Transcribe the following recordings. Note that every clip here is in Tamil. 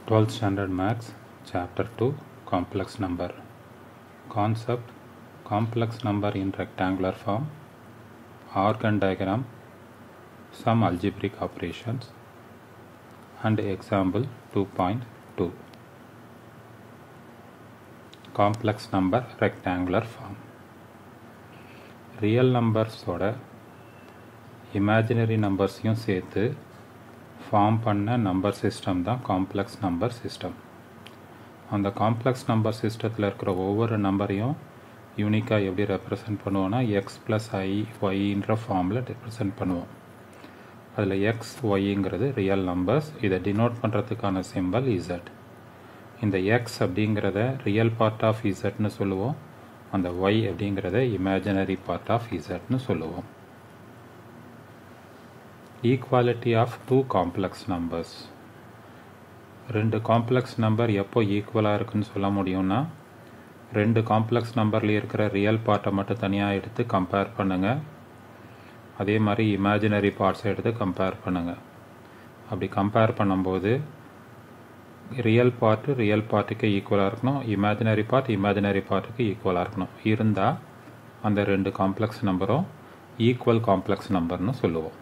12th Standard Maths, Chapter 2 Complex Number. Concept Complex number in rectangular form, organ diagram, some algebraic operations, and example 2.2. Complex number rectangular form. Real நம்பர்ஸோட இமேஜினரி நம்பர்ஸையும் சேர்த்து ஃபார்ம் பண்ண நம்பர் சிஸ்டம் தான் காம்ப்ளெக்ஸ் நம்பர் சிஸ்டம் அந்த காம்ப்ளெக்ஸ் நம்பர் சிஸ்டத்தில் இருக்கிற ஒவ்வொரு நம்பரையும் யூனிக்காக எப்படி ரெப்ரசன்ட் பண்ணுவோன்னா எக்ஸ் ப்ளஸ் ஐ ஒய்ன்ற ஃபார்மில் ரெப்ரசன்ட் பண்ணுவோம் அதில் எக்ஸ் ஒய்ங்கிறது ரியல் நம்பர்ஸ் இதை டினோட் பண்ணுறதுக்கான சிம்பல் இசட் இந்த எக்ஸ் அப்படிங்கிறத ரியல் பார்ட் ஆஃப் இசட்னு சொல்லுவோம் அந்த ஒய் அப்படிங்கிறத இமேஜினரி பார்ட் ஆஃப் இசட்னு சொல்லுவோம் equality of two complex numbers ரெண்டு காம்ப்ளெக்ஸ் நம்பர் எப்போ ஈக்குவலாக இருக்குன்னு சொல்ல முடியும்னா ரெண்டு காம்ப்ளெக்ஸ் நம்பர்லேயே இருக்கிற ரியல் பார்ட்டை மட்டும் தனியாக எடுத்து கம்பேர் பண்ணுங்கள் அதே மாதிரி இமேஜினரி பார்ட்ஸை எடுத்து கம்பேர் பண்ணுங்கள் அப்படி கம்பேர் பண்ணும்போது ரியல் பார்ட்டு ரியல் பார்ட்டுக்கு ஈக்குவலாக இருக்கணும் இமேஜினரி பார்ட் இமேஜினரி பார்ட்டுக்கு ஈக்குவலாக இருக்கணும் இருந்தால் அந்த ரெண்டு காம்ப்ளெக்ஸ் நம்பரும் ஈக்குவல் காம்ப்ளெக்ஸ் நம்பர்னு சொல்லுவோம்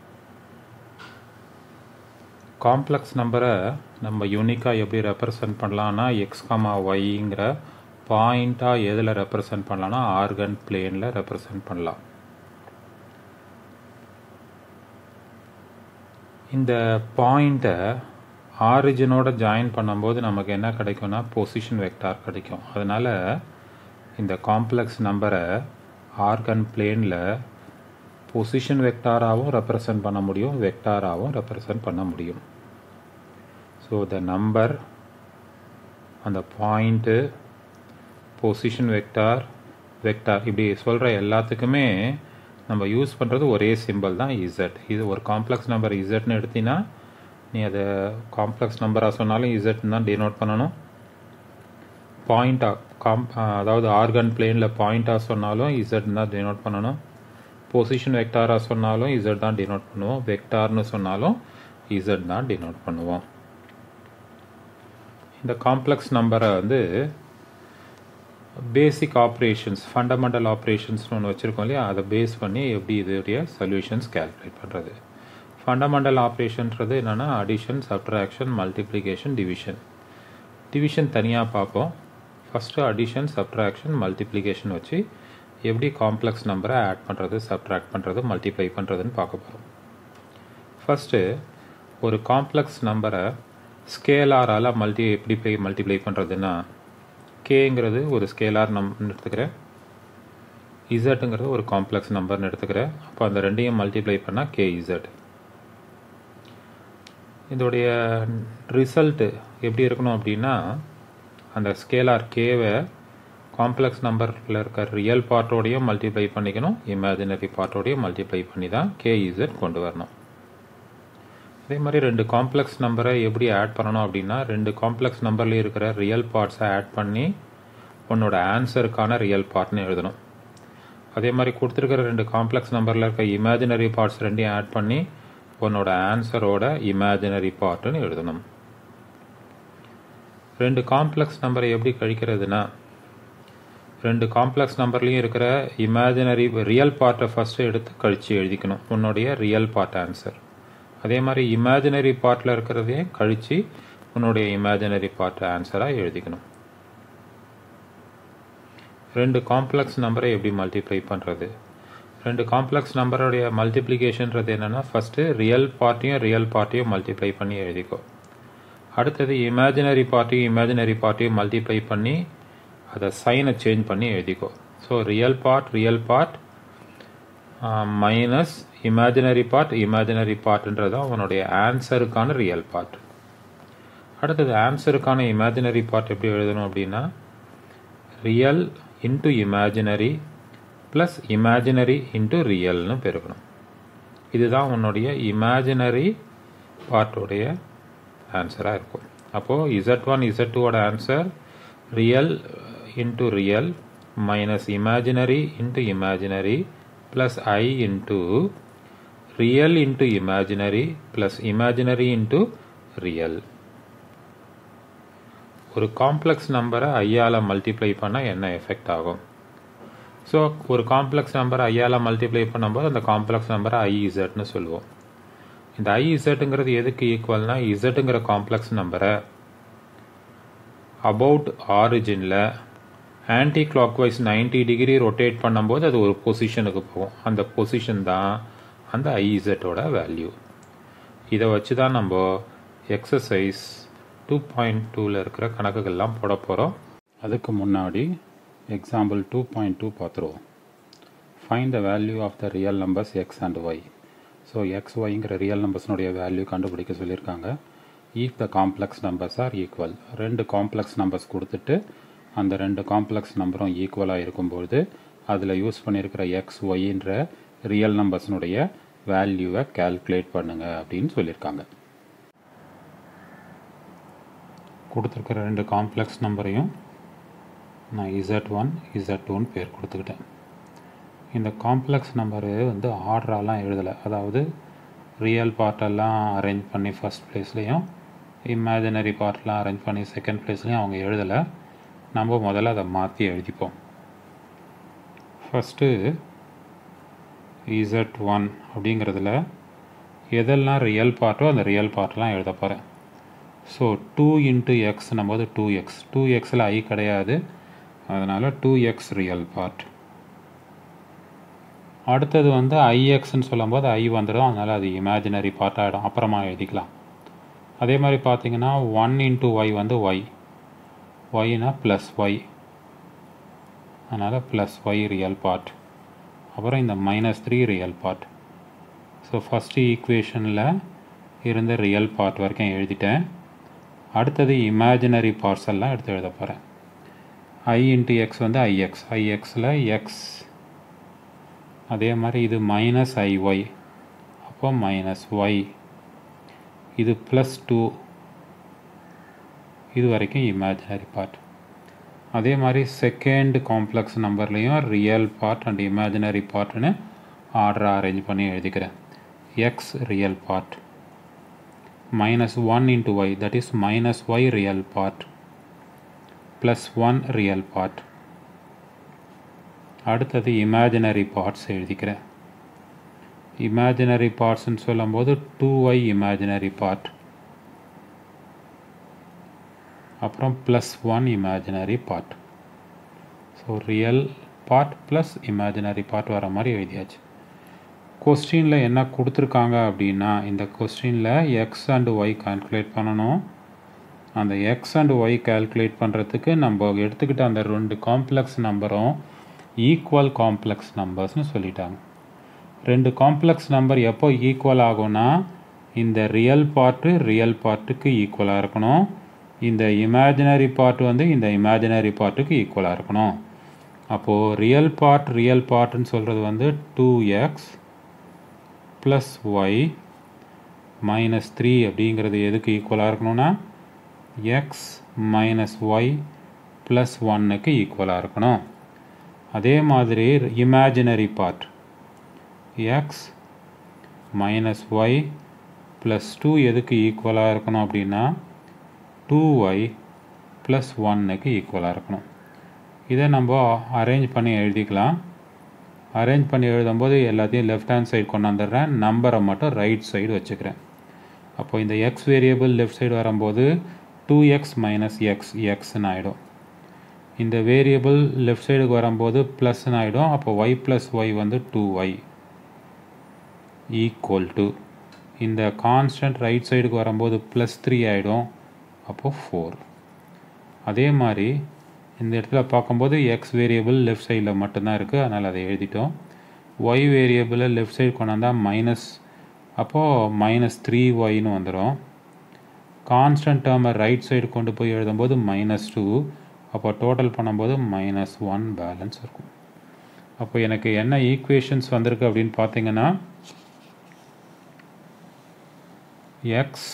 காம்ப்ளெக்ஸ் நம்பரை நம்ம யூனிக்காக எப்படி ரெப்ரசன்ட் பண்ணலாம்னா எக்ஸ் காமா ஒய்ங்கிற பாயிண்ட்டாக எதில் ரெப்ரசன்ட் பண்ணலாம்னா ஆர்கன் பிளேனில் ரெப்ரசன்ட் பண்ணலாம் இந்த பாயிண்ட்டை ஆரிஜினோட ஜாயின் பண்ணும்போது நமக்கு என்ன கிடைக்கும்னா பொசிஷன் வெக்டார் கிடைக்கும் அதனால் இந்த காம்ப்ளெக்ஸ் நம்பரை ஆர்கன் பிளேனில் பொசிஷன் வெக்டாராகவும் ரெப்ரசன்ட் பண்ண முடியும் வெக்டாராகவும் ரெப்ரசன்ட் பண்ண முடியும் ஸோ த நம்பர் அந்த பாயிண்ட்டு பொசிஷன் வெக்டார் வெக்டார் இப்படி சொல்கிற எல்லாத்துக்குமே நம்ம யூஸ் பண்ணுறது ஒரே சிம்பிள் தான் இசட் இது ஒரு காம்ப்ளெக்ஸ் நம்பர் இசட்னு எடுத்தினா நீ அதை காம்ப்ளெக்ஸ் நம்பராக சொன்னாலும் இசட்னு தான் டினோட் பண்ணணும் பாயிண்டாக காம் அதாவது ஆர்கன் பிளேனில் பாயிண்டாக சொன்னாலும் இசட் தான் டினோட் பண்ணணும் பொசிஷன் வெக்டாராக சொன்னாலும் இசட் தான் டினோட் பண்ணுவோம் வெக்டார்னு சொன்னாலும் இசட் தான் டினோட் பண்ணுவோம் இந்த காம்ப்ளெக்ஸ் நம்பரை வந்து பேசிக் ஆப்ரேஷன்ஸ் ஃபண்டமெண்டல் ஆப்ரேஷன்ஸ்னு ஒன்று வச்சுருக்கோம் இல்லையா அதை பேஸ் பண்ணி எப்படி இதோடைய சொல்யூஷன்ஸ் கேல்குலேட் பண்ணுறது ஃபண்டமெண்டல் ஆப்ரேஷன்றது என்னென்னா addition subtraction multiplication division division தனியாக பார்ப்போம் ஃபஸ்ட்டு அடிஷன் சப்ட்ராக்ஷன் மல்டிப்ளிகேஷன் வச்சு எப்படி காம்ப்ளெக்ஸ் நம்பரை ஆட் பண்ணுறது சப்ட்ராக்ட் பண்ணுறது மல்டிப்ளை பண்ணுறதுன்னு பார்க்க போகிறோம் ஃபஸ்ட்டு ஒரு காம்ப்ளெக்ஸ் நம்பரை ஸ்கேலாரால் மல்டி எப்படி ப்ளை மல்டிப்ளை பண்ணுறதுன்னா கேங்கிறது ஒரு ஸ்கேலார் நம் எடுத்துக்கிறேன் இசட்டுங்கிறது ஒரு காம்ப்ளெக்ஸ் நம்பர்னு எடுத்துக்கிறேன் அப்போ அந்த ரெண்டையும் மல்டிப்ளை பண்ணால் கே இசட் இதோடைய ரிசல்ட்டு எப்படி இருக்கணும் அப்படின்னா அந்த ஸ்கேலார் கேவை காம்ப்ளெக்ஸ் நம்பரில் இருக்க ரியல் பார்ட்டோடையும் மல்டிப்ளை பண்ணிக்கணும் இமேஜினரி பார்ட்டோடையும் மல்டிப்ளை பண்ணி தான் கே இசட் கொண்டு வரணும் அதே மாதிரி ரெண்டு காம்ப்ளெக்ஸ் நம்பரை எப்படி ஆட் பண்ணணும் அப்படின்னா ரெண்டு காம்ப்ளெக்ஸ் நம்பர்லேயே இருக்கிற ரியல் பார்ட்ஸை ஆட் பண்ணி உன்னோட ஆன்சருக்கான ரியல் பார்ட்னு எழுதணும் அதே மாதிரி கொடுத்துருக்கிற ரெண்டு காம்ப்ளெக்ஸ் நம்பரில் இருக்க இமேஜினரி பார்ட்ஸ் ரெண்டையும் ஆட் பண்ணி உன்னோட ஆன்சரோட இமேஜினரி பார்ட்டுன்னு எழுதணும் ரெண்டு காம்ப்ளெக்ஸ் நம்பரை எப்படி கழிக்கிறதுனா ரெண்டு காம்ப்ளெக்ஸ் நம்பர்லேயும் இருக்கிற இமேஜினரி ரியல் பார்ட்டை ஃபஸ்ட்டு எடுத்து கழித்து எழுதிக்கணும் உன்னுடைய ரியல் பார்ட் ஆன்சர் அதே மாதிரி இமேஜினரி பார்ட்டில் இருக்கிறதையும் கழித்து உன்னுடைய இமேஜினரி பார்ட் ஆன்சராக எழுதிக்கணும் ரெண்டு காம்ப்ளெக்ஸ் நம்பரை எப்படி மல்டிப்ளை பண்ணுறது ரெண்டு காம்ப்ளெக்ஸ் நம்பருடைய மல்டிப்ளிகேஷன்றது என்னென்னா ஃபஸ்ட்டு ரியல் பார்ட்டியும் ரியல் பார்ட்டியும் மல்டிப்ளை பண்ணி எழுதிக்கோ அடுத்தது இமேஜினரி பார்ட்டியும் இமேஜினரி பார்ட்டியும் மல்டிப்ளை பண்ணி அதை சைனை சேஞ்ச் பண்ணி எழுதிக்கோ so real part real part minus imaginary part imaginary பார்ட்ன்றது தான் உன்னுடைய ஆன்சருக்கான ரியல் பார்ட் அடுத்தது ஆன்சருக்கான இமேஜினரி பார்ட் எப்படி எழுதணும் அப்படின்னா real into imaginary plus imaginary into ரியல்னு பெருக்கணும் இதுதான் உன்னுடைய இமேஜினரி பார்ட்டோடைய ஆன்சராக இருக்கும் அப்போது இசட் ஒன் இசட் டூவோட answer real into real minus imaginary into imaginary plus I into real into imaginary plus imaginary into real ஒரு காம்ப்ளெக்ஸ் நம்பரை ஐயால் மல்டிப்ளை பண்ணால் என்ன எஃபெக்ட் ஆகும் ஸோ ஒரு காம்ப்ளெக்ஸ் நம்பரை ஐயால் மல்டிப்ளை பண்ணும்போது அந்த காம்ப்ளெக்ஸ் நம்பரை ஐஇசட்னு சொல்லுவோம் இந்த ஐஇசட்டுங்கிறது எதுக்கு ஈக்குவல்னா இசட்டுங்கிற காம்ப்ளெக்ஸ் நம்பரை அபவுட் ஆரிஜினில் anticlockwise ninety degree rotate பண்ணும்போது அது ஒரு பொசிஷனுக்கு போகும் அந்த பொசிஷன் தான் அந்த ஐஇசட்டோட வேல்யூ இதை வச்சு தான் நம்ம எக்ஸசைஸ் டூ பாயிண்ட் டூவில் இருக்கிற கணக்குகள்லாம் போட போகிறோம் அதுக்கு முன்னாடி எக்ஸாம்பிள் டூ பாயிண்ட் டூ பார்த்துருவோம் find the value of the real numbers X and Y so X ஒய்ங்கிற ரியல் நம்பர்ஸ்னுடைய வேல்யூ கண்டுபிடிக்க சொல்லியிருக்காங்க if the complex numbers are equal ரெண்டு காம்ப்ளெக்ஸ் நம்பர்ஸ் கொடுத்துட்டு அந்த ரெண்டு காம்ப்ளெக்ஸ் நம்பரும் ஈக்குவலாக இருக்கும்பொழுது அதில் யூஸ் பண்ணியிருக்கிற எக்ஸ் ஒய்ன்ற ரியல் நம்பர்ஸ்னுடைய வேல்யூவை கால்குலேட் பண்ணுங்க அப்படின்னு சொல்லியிருக்காங்க கொடுத்துருக்கிற ரெண்டு காம்ப்ளெக்ஸ் நம்பரையும் நான் இசட் ஒன் இசட் டூன்னு பேர் கொடுத்துக்கிட்டேன் இந்த காம்ப்ளெக்ஸ் நம்பரு வந்து ஆர்டராலாம் எழுதலை அதாவது ரியல் பார்ட்டெல்லாம் அரேஞ்ச் பண்ணி ஃபஸ்ட் ப்ளேஸ்லேயும் இமேஜினரி பார்ட்லாம் அரேஞ்ச் பண்ணி செகண்ட் ப்ளேஸ்லேயும் அவங்க எழுதலை நம்ம முதல்ல அதை மாற்றி எழுதிப்போம் ஃபஸ்ட்டு இசட் ஒன் அப்படிங்கிறதுல எதெல்லாம் ரியல் பார்ட்டோ அந்த ரியல் பார்ட்லாம் எழுத போகிறேன் ஸோ டூ இன்ட்டு எக்ஸ்னும் போது டூ எக்ஸ் டூ எக்ஸில் ஐ கிடையாது அதனால் டூ எக்ஸ் ரியல் பார்ட் அடுத்தது வந்து ஐஎக்ஸ்ன்னு சொல்லும்போது ஐ வந்துடும் அதனால் அது இமேஜினரி பார்ட் ஆகிடும் அப்புறமா எழுதிக்கலாம் அதே மாதிரி பார்த்தீங்கன்னா ஒன் இன்ட்டு ஒய் வந்து ஒய் ஒய்னா ப்ளஸ் ஒய் அதனால் ப்ளஸ் ஒய் ரியல் பார்ட் அப்புறம் இந்த minus three real part so first ஈக்குவேஷனில் இருந்த ரியல் பார்ட் வரைக்கும் எழுதிட்டேன் அடுத்தது இமேஜினரி பார்ட்ஸ் எல்லாம் எடுத்து எழுத போகிறேன் ஐ இன்ட்டு எக்ஸ் வந்து ஐஎக்ஸ் ஐஎக்ஸில் எக்ஸ் அதே மாதிரி இது மைனஸ் ஐஒய் அப்போ மைனஸ் ஒய் இது ப்ளஸ் டூ இது வரைக்கும் இமேஜினரி பார்ட் அதே மாதிரி செகண்ட் காம்ப்ளெக்ஸ் நம்பர்லேயும் ரியல் பார்ட் அண்ட் இமேஜினரி பார்ட்னு ஆர்டராக அரேஞ்ச் பண்ணி எழுதிக்கிறேன் X real part minus 1 into y that is minus y real part plus 1 real part அடுத்தது இமேஜினரி பார்ட்ஸ் எழுதிக்கிறேன் இமேஜினரி பார்ட்ஸ்னு சொல்லும்போது டூ ஒய் இமேஜினரி பார்ட் அப்புறம் plus one imaginary part so real part plus imaginary part வர மாதிரி எழுதியாச்சு கொஸ்டினில் என்ன கொடுத்துருக்காங்க அப்படின்னா இந்த கொஸ்டினில் எக்ஸ் அண்டு ஒய் கால்குலேட் பண்ணணும் அந்த எக்ஸ் அண்டு ஒய் கால்குலேட் பண்ணுறதுக்கு நம்ம எடுத்துக்கிட்ட அந்த ரெண்டு காம்ப்ளெக்ஸ் நம்பரும் ஈக்குவல் காம்ப்ளெக்ஸ் நம்பர்ஸ்னு சொல்லிட்டாங்க ரெண்டு காம்ப்ளெக்ஸ் நம்பர் எப்போ ஈக்குவல் ஆகும்னா இந்த ரியல் பார்ட்டு ரியல் பார்ட்டுக்கு ஈக்குவலாக இருக்கணும் இந்த இமேஜினரி பார்ட் வந்து இந்த இமேஜினரி பார்ட்டுக்கு ஈக்குவலாக இருக்கணும் அப்போது ரியல் பார்ட் ரியல் பார்ட்டுன்னு சொல்கிறது வந்து two X plus Y minus three அப்படிங்கிறது எதுக்கு ஈக்குவலாக இருக்கணும்னா எக்ஸ் மைனஸ் ஒய் ப்ளஸ் ஒன்னுக்கு ஈக்குவலாக இருக்கணும் அதே மாதிரி imaginary part X minus Y plus two எதுக்கு ஈக்குவலாக இருக்கணும் அப்படின்னா டூ ஒய் ப்ளஸ் ஒன்னுக்கு ஈக்குவலாக இருக்கணும் இதை நம்ம அரேஞ்ச் பண்ணி எழுதிக்கலாம் அரேஞ்ச் பண்ணி எழுதும்போது எல்லாத்தையும் லெஃப்ட் ஹேண்ட் சைடு கொண்டு வந்துடுறேன் நம்பரை மட்டும் ரைட் சைடு வச்சுக்கிறேன் அப்போ இந்த எக்ஸ் வேரியபிள் லெஃப்ட் சைடு வரும்போது டூ எக்ஸ் மைனஸ் எக்ஸ் எக்ஸ்ன்னு ஆகிடும் இந்த வேரியபிள் லெஃப்ட் சைடுக்கு வரும்போது ப்ளஸ்ன்னு ஆகிடும் அப்போ ஒய் ப்ளஸ் ஒய் வந்து டூ ஒய் ஈக்குவல் டு இந்த கான்ஸ்டன்ட் ரைட் சைடுக்கு வரும்போது ப்ளஸ் த்ரீ ஆகிடும் அப்போது ஃபோர் அதே மாதிரி இந்த இடத்துல பார்க்கும்போது எக்ஸ் வேரியபிள் லெஃப்ட் சைடில் மட்டும்தான் இருக்குது அதனால் அதை எழுதிட்டோம் ஒய் வேரியபிளை லெஃப்ட் சைடு கொண்டாந்தால் மைனஸ் அப்போது மைனஸ் த்ரீ ஒய்னு வந்துடும் கான்ஸ்டன்ட் டேர்மை ரைட் சைடு கொண்டு போய் எழுதும்போது மைனஸ் டூ அப்போ டோட்டல் பண்ணும்போது மைனஸ் ஒன் பேலன்ஸ் இருக்கும் அப்போ எனக்கு என்ன ஈக்குவேஷன்ஸ் வந்திருக்கு அப்படின்னு பார்த்தீங்கன்னா x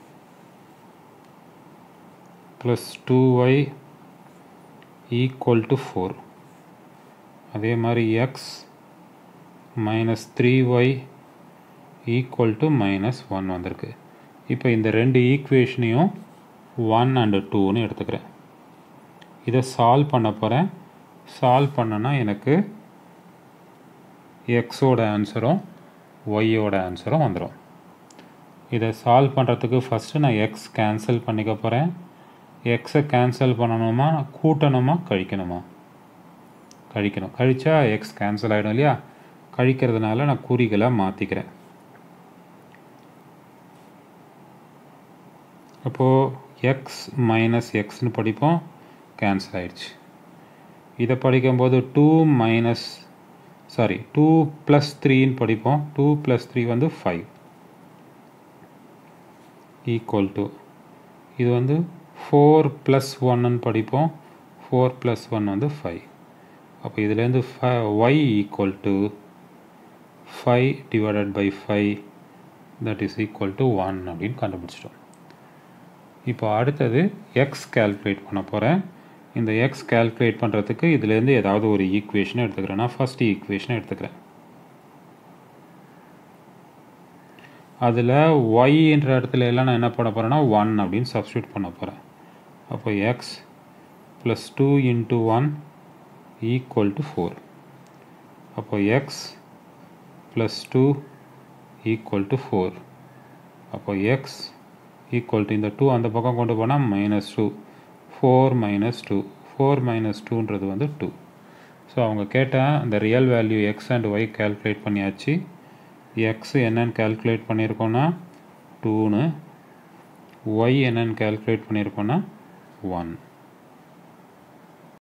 plus two Y equal to four அதே மாதிரி x minus three y equal to minus one வந்திருக்கு இப்போ இந்த ரெண்டு ஈக்குவேஷனையும் ஒன் அண்டு டூன்னு எடுத்துக்கிறேன் இதை சால்வ் பண்ண போகிறேன் சால்வ் பண்ணனா எனக்கு எக்ஸோட ஆன்சரும் ஒய்யோட ஆன்சரும் வந்துடும் இதை சால்வ் பண்ணுறதுக்கு ஃபஸ்ட்டு நான் எக்ஸ் கேன்சல் பண்ணிக்க போகிறேன் எக்ஸை கேன்சல் பண்ணணுமா கூட்டணுமா கழிக்கணுமா கழிக்கணும் கழிச்சா எக்ஸ் கேன்சல் ஆகிடும் இல்லையா கழிக்கிறதுனால நான் குறிகளை மாற்றிக்கிறேன் அப்போது எக்ஸ் மைனஸ் எக்ஸ்னு படிப்போம் கேன்சல் ஆயிடுச்சு இதை படிக்கும்போது two minus sorry two plus த்ரீன்னு படிப்போம் டூ ப்ளஸ் த்ரீ வந்து ஃபைவ் ஈக்குவல் டு இது வந்து ஃபோர் ப்ளஸ் ஒன்னு படிப்போம் ஃபோர் ப்ளஸ் ஒன் வந்து ஃபைவ் அப்போ இதுலேருந்து ஃப y equal to five divided by five that is equal to one அப்படின்னு கண்டுபிடிச்சிட்டோம் இப்போ அடுத்தது எக்ஸ் கேல்குலேட் பண்ண போகிறேன் இந்த எக்ஸ் கேல்குலேட் பண்ணுறதுக்கு இதுலேருந்து ஏதாவது ஒரு ஈக்குவேஷனை எடுத்துக்கிறேன் நான் ஃபஸ்ட் ஈக்குவேஷனை எடுத்துக்கிறேன் அதில் ஒய்ன்ற இடத்துல எல்லாம் நான் என்ன பண்ண போகிறேன்னா ஒன் அப்படின்னு சப்ஸ்டியூட் பண்ண போகிறேன் அப்போ x plus two into one equal to four அப்போ x plus two equal to four அப்போ எக்ஸ் ஈக்குவல் டு இந்த டூ அந்த பக்கம் கொண்டு போனால் minus two four minus two four minus டூன்றது வந்து டூ ஸோ அவங்க கேட்டால் அந்த real value x and y calculate பண்ணியாச்சு எக்ஸ் என்னன்னு கேல்குலேட் பண்ணியிருக்கோன்னா டூன்னு ஒய் என்னன்னு கேல்குலேட் பண்ணியிருக்கோன்னா ஒன்